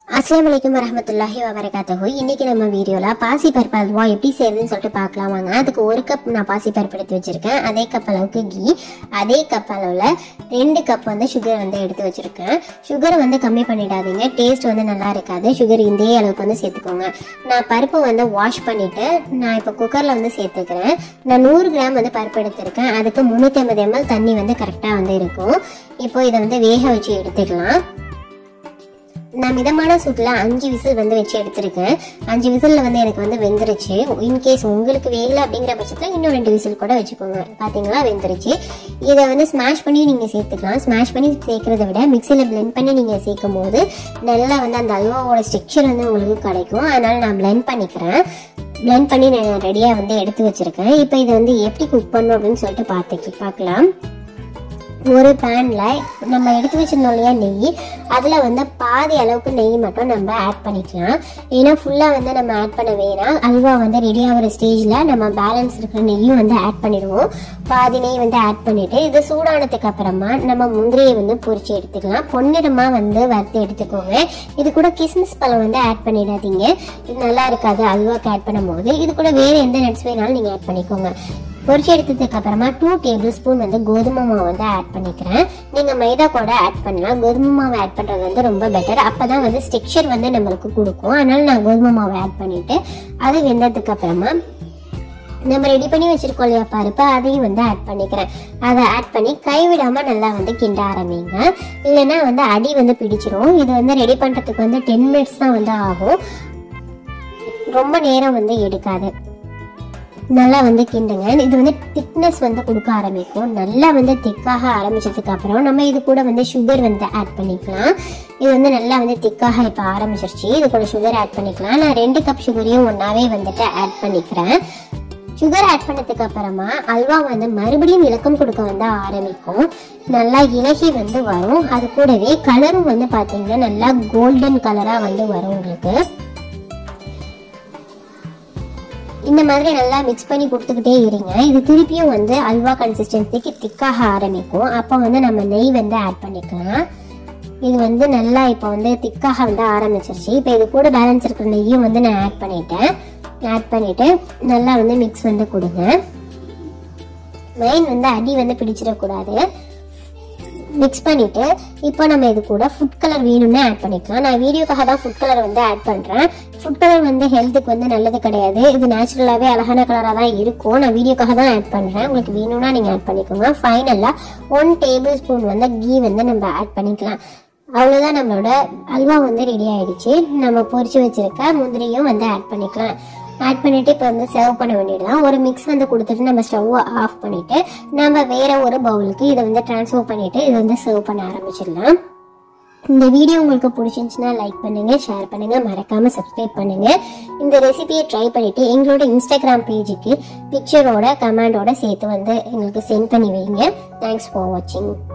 அஸ்லாம் வலைக்கம் வரமத்துல்லாஹி வபரகாத்தஹு இன்னைக்கு நம்ம வீடியோல பாசி பருப்பு அல்வா எப்படி செய்யறதுன்னு சொல்லிட்டு பார்க்கலாம் வாங்க அதுக்கு ஒரு கப் நான் பாசி பருப்பு எடுத்து வச்சிருக்கேன் அதே கப் அளவுக்கு கீ அதே கப் அளவுல ரெண்டு கப் வந்து சுகர் வந்து எடுத்து வச்சிருக்கேன் சுகரை வந்து கம்மி பண்ணிடாதீங்க டேஸ்ட் வந்து நல்லா இருக்காது சுகர் இதே அளவுக்கு வந்து சேர்த்துக்கோங்க நான் பருப்பு வந்து வாஷ் பண்ணிட்டு நான் இப்போ குக்கர்ல வந்து சேர்த்துக்கிறேன் நான் நூறு கிராம் வந்து பருப்பு எடுத்திருக்கேன் அதுக்கு முந்நூற்றி ஐம்பது எம்எல் தண்ணி வந்து கரெக்டாக வந்து இருக்கும் இப்போ இதை வந்து வேக வச்சு எடுத்துக்கலாம் நான் மிதமான சூட்டில் அஞ்சு விசில் வந்து வச்சு எடுத்திருக்கேன் அஞ்சு விசிலில் வந்து எனக்கு வந்து வெந்துருச்சு இன்கேஸ் உங்களுக்கு வேகலை அப்படிங்கிற பட்சத்தில் இன்னும் ரெண்டு விசில் கூட வச்சுக்கோங்க பார்த்தீங்களா வெந்துருச்சு இதை வந்து ஸ்மாஷ் பண்ணி நீங்கள் சேர்த்துக்கலாம் ஸ்மாஷ் பண்ணி சேர்க்கறத விட மிக்சியில் பிளெண்ட் பண்ணி நீங்கள் சேர்க்கும் போது நல்லா வந்து அந்த அல்வாவோட ஸ்ட்ரக்சர் வந்து உங்களுக்கு கிடைக்கும் அதனால் நான் பிளெண்ட் பண்ணிக்கிறேன் பிளெண்ட் பண்ணி நான் ரெடியாக வந்து எடுத்து வச்சுருக்கேன் இப்போ இதை வந்து எப்படி குக் பண்ணணும் அப்படின்னு சொல்லிட்டு பார்த்து பார்க்கலாம் ஒரு பேனில் நம்ம எடுத்து வச்சிருந்தோம் இல்லையா நெய் அதில் வந்து பாதி அளவுக்கு நெய் மட்டும் நம்ம ஆட் பண்ணிக்கலாம் ஏன்னா ஃபுல்லாக வந்து நம்ம ஆட் பண்ண வேணாம் அல்வா வந்து ரெடி ஆகிற ஸ்டேஜில் நம்ம பேலன்ஸ் இருக்கிற நெய்யும் வந்து ஆட் பண்ணிடுவோம் பாதி நெய் வந்து ஆட் பண்ணிவிட்டு இது சூடானதுக்கு அப்புறமா நம்ம முந்திரியை வந்து பொரிச்சு எடுத்துக்கலாம் பொன்னிறமாக வந்து வறுத்து எடுத்துக்கோங்க இது கூட கிஸ்மிஸ் பழம் வந்து ஆட் பண்ணிடாதீங்க இது நல்லா இருக்காது அல்வாக்கு ஆட் பண்ணும்போது இது கூட வேறு எந்த நட்ஸ் வேணாலும் நீங்கள் ஆட் பண்ணிக்கோங்க பொரிச்சு எடுத்ததுக்கு அப்புறமா டூ டேபிள் ஸ்பூன் வந்து கோதுமை மாவு வந்து ஆட் பண்ணிக்கிறேன் நீங்க மைதா கூட ஆட் பண்ணலாம் கோதுமை மாவு ஆட் பண்றது வந்து ரொம்ப பெட்டர் அப்பதான் வந்து ஸ்ட்ரக்சர் வந்து நம்மளுக்கு கொடுக்கும் அதனால நான் கோதுமை மாவு ஆட் பண்ணிட்டு அது வெந்ததுக்கு அப்புறமா நம்ம ரெடி பண்ணி வச்சிருக்கோம் இல்லையா பருப்பு அதையும் வந்து ஆட் பண்ணிக்கிறேன் அதை ஆட் பண்ணி கைவிடாம நல்லா வந்து கிண்ட ஆரம்பிங்க இல்லைன்னா வந்து அடி வந்து பிடிச்சிரும் இது வந்து ரெடி பண்றதுக்கு வந்து டென் மினிட்ஸ் தான் வந்து ஆகும் ரொம்ப நேரம் வந்து எடுக்காது நல்லா வந்து கிண்டுங்க இது வந்து திக்னஸ் வந்து கொடுக்க ஆரம்பிக்கும் நல்லா வந்து திக்காக ஆரம்பிச்சதுக்கு அப்புறம் நம்ம இது கூட வந்து சுகர் வந்து ஆட் பண்ணிக்கலாம் இது வந்து நல்லா வந்து திக்காக இப்போ ஆரம்பிச்சிருச்சு இது கூட சுகர் ஆட் பண்ணிக்கலாம் நான் ரெண்டு கப் சுகரையும் ஒன்றாவே வந்துட்டு ஆட் பண்ணிக்கிறேன் சுகர் ஆட் பண்ணதுக்கு அப்புறமா அல்வா வந்து மறுபடியும் இலக்கம் கொடுக்க வந்து ஆரம்பிக்கும் நல்லா இலகி வந்து வரும் அது கூடவே கலரும் வந்து பார்த்தீங்கன்னா நல்லா கோல்டன் கலராக வந்து வரும் உங்களுக்கு இந்த மாதிரி நல்லா மிக்ஸ் பண்ணி கொடுத்துக்கிட்டே இருங்க இது திருப்பியும் வந்து அல்வா கன்சிஸ்டன்சிக்கு திக்காக ஆரம்பிக்கும் அப்போ வந்து நம்ம நெய் வந்து ஆட் பண்ணிக்கலாம் இது வந்து நல்லா இப்போ வந்து திக்காக வந்து ஆரம்பிச்சிருச்சு இப்போ இது கூட பேலன்ஸ் இருக்கிற நெய்யும் வந்து நான் ஆட் பண்ணிட்டேன் ஆட் பண்ணிட்டு நல்லா வந்து மிக்ஸ் வந்து கொடுங்க மெயின் வந்து அடி வந்து பிடிச்சிடக்கூடாது மிக்ஸ் பண்ணிட்டு இப்போ நம்ம இது கூட ஃபுட் கலர் வேணும்னு ஆட் பண்ணிக்கலாம் நான் வீடியோக்காக தான் ஃபுட் கலர் வந்து ஆட் பண்ணுறேன் ஃபுட் கலர் வந்து ஹெல்த்துக்கு வந்து நல்லது கிடையாது இது நேச்சுரலாகவே அழகான கலராக தான் இருக்கும் நான் வீடியோக்காக தான் ஆட் பண்ணுறேன் உங்களுக்கு வேணும்னா நீங்கள் ஆட் பண்ணிக்கோங்க ஃபைனலாக ஒன் டேபிள் ஸ்பூன் வந்து கீ வந்து நம்ம ஆட் பண்ணிக்கலாம் அவ்வளோதான் நம்மளோட அல்வா வந்து ரெடி ஆயிடுச்சு நம்ம பொரிச்சு வச்சிருக்க முந்திரியும் வந்து ஆட் பண்ணிக்கலாம் ஆட் பண்ணிட்டு இப்போ வந்து சர்வ் பண்ண வேண்டியதுதான் ஒரு மிக்ஸ் வந்து கொடுத்துட்டு நம்ம ஸ்டவ்வை ஆஃப் பண்ணிட்டு நம்ம வேற ஒரு பவுலுக்கு இதை வந்து ட்ரான்ஸ்ஃபர் பண்ணிட்டு இதை வந்து சர்வ் பண்ண ஆரம்பிச்சிடலாம் இந்த வீடியோ உங்களுக்கு பிடிச்சிருந்துச்சுன்னா லைக் பண்ணுங்க ஷேர் பண்ணுங்க மறக்காம சப்ஸ்கிரைப் பண்ணுங்க இந்த ரெசிபியை ட்ரை பண்ணிட்டு எங்களோட இன்ஸ்டாகிராம் பேஜுக்கு பிக்சரோட கமெண்டோட சேர்த்து வந்து எங்களுக்கு சென்ட் பண்ணி வைங்க தேங்க்ஸ் ஃபார் வாட்சிங்